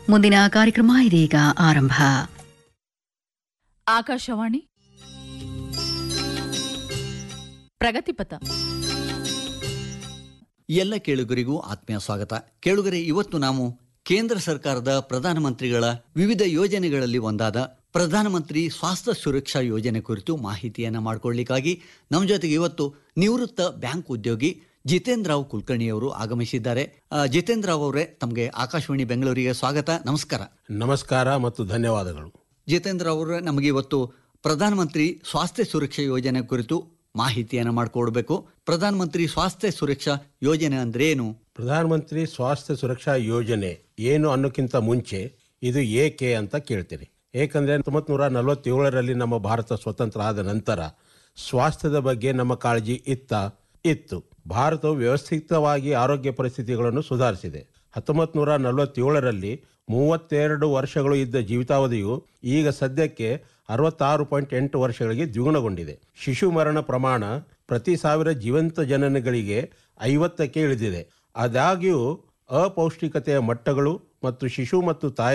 ಮುಂದಿನ ಕಾರ್ಯಕ್ರಮ ಇದೀಗ ಆರಂಭ ಆಕಾಶವಾಣಿ ಪ್ರಗತಿಪಥ ಎಲ್ಲ ಕೇಳುಗರಿಗೂ ಆತ್ಮೀಯ ಸ್ವಾಗತ ಕೇಳುಗರೆ ಇವತ್ತು ನಾವು ಕೇಂದ್ರ ಸರ್ಕಾರದ ಪ್ರಧಾನಮಂತ್ರಿಗಳ ವಿವಿಧ ಯೋಜನೆಗಳಲ್ಲಿ ಒಂದಾದ ಪ್ರಧಾನಮಂತ್ರಿ ಸ್ವಾಸ್ಥ್ಯ ಸುರಕ್ಷಾ ಯೋಜನೆ ಕುರಿತು ಮಾಹಿತಿಯನ್ನು ಮಾಡಿಕೊಳ್ಳಿಕ್ಕಾಗಿ ನಮ್ಮ ಜೊತೆಗೆ ಇವತ್ತು ನಿವೃತ್ತ ಬ್ಯಾಂಕ್ ಉದ್ಯೋಗಿ ಜಿತೇಂದ್ರ ರಾವ್ ಕುಲಕರ್ಣಿಯವರು ಆಗಮಿಸಿದ್ದಾರೆ ಆ, ಜಿತೇಂದ್ರ ರಾವ್ ಅವರೇ ತಮಗೆ ಆಕಾಶವಾಣಿ ಬೆಂಗಳೂರಿಗೆ ಸ್ವಾಗತ ನಮಸ್ಕಾರ ನಮಸ್ಕಾರ ಮತ್ತು ಧನ್ಯವಾದಗಳು ಜಿತೇಂದ್ರ ಅವರು ನಮಗೆ ಇವತ್ತು ಪ್ರಧಾನಮಂತ್ರಿ ಸ್ವಾಸ್ಥ್ಯ ಸುರಕ್ಷಾ ಯೋಜನೆ ಕುರಿತು ಮಾಹಿತಿಯನ್ನು ಮಾಡಿಕೊಡ್ಬೇಕು ಪ್ರಧಾನಮಂತ್ರಿ ಸ್ವಾಸ್ಥ್ಯ ಸುರಕ್ಷಾ ಯೋಜನೆ ಅಂದ್ರೆ ಏನು ಪ್ರಧಾನಮಂತ್ರಿ ಸ್ವಾಸ್ಥ್ಯ ಸುರಕ್ಷಾ ಯೋಜನೆ ಏನು ಅನ್ನೋಕ್ಕಿಂತ ಮುಂಚೆ ಇದು ಏಕೆ ಅಂತ ಕೇಳ್ತೀರಿ ಏಕೆಂದರೆ ಹತ್ತೊಂಬತ್ತು ನೂರ ನಲವತ್ತೇಳರಲ್ಲಿ ನಮ್ಮ ಭಾರತ ಸ್ವತಂತ್ರ ಆದ ನಂತರ ಸ್ವಾಸ್ಥ್ಯದ ಬಗ್ಗೆ ನಮ್ಮ ಕಾಳಜಿ ಇತ್ತ ಇತ್ತು ಭಾರತವು ವ್ಯವಸ್ಥಿತವಾಗಿ ಆರೋಗ್ಯ ಪರಿಸ್ಥಿತಿಗಳನ್ನು ಸುಧಾರಿಸಿದೆ ಹತ್ತೊಂಬತ್ತು ನೂರ ನಲವತ್ತೇಳರಲ್ಲಿ ಮೂವತ್ತೆರಡು ವರ್ಷಗಳು ಇದ್ದ ಜೀವಿತಾವಧಿಯು ಈಗ ಸದ್ಯಕ್ಕೆ ಅರವತ್ತಾರು ಪಾಯಿಂಟ್ ಎಂಟು ವರ್ಷಗಳಿಗೆ ದ್ವಿಗುಣಗೊಂಡಿದೆ ಶಿಶು ಮರಣ ಪ್ರಮಾಣ ಪ್ರತಿ ಸಾವಿರ ಜೀವಂತ ಜನನಗಳಿಗೆ ಐವತ್ತಕ್ಕೆ ಇಳಿದಿದೆ ಆದಾಗ್ಯೂ ಅಪೌಷ್ಟಿಕತೆಯ ಮಟ್ಟಗಳು ಮತ್ತು ಶಿಶು ಮತ್ತು ತಾಯಿ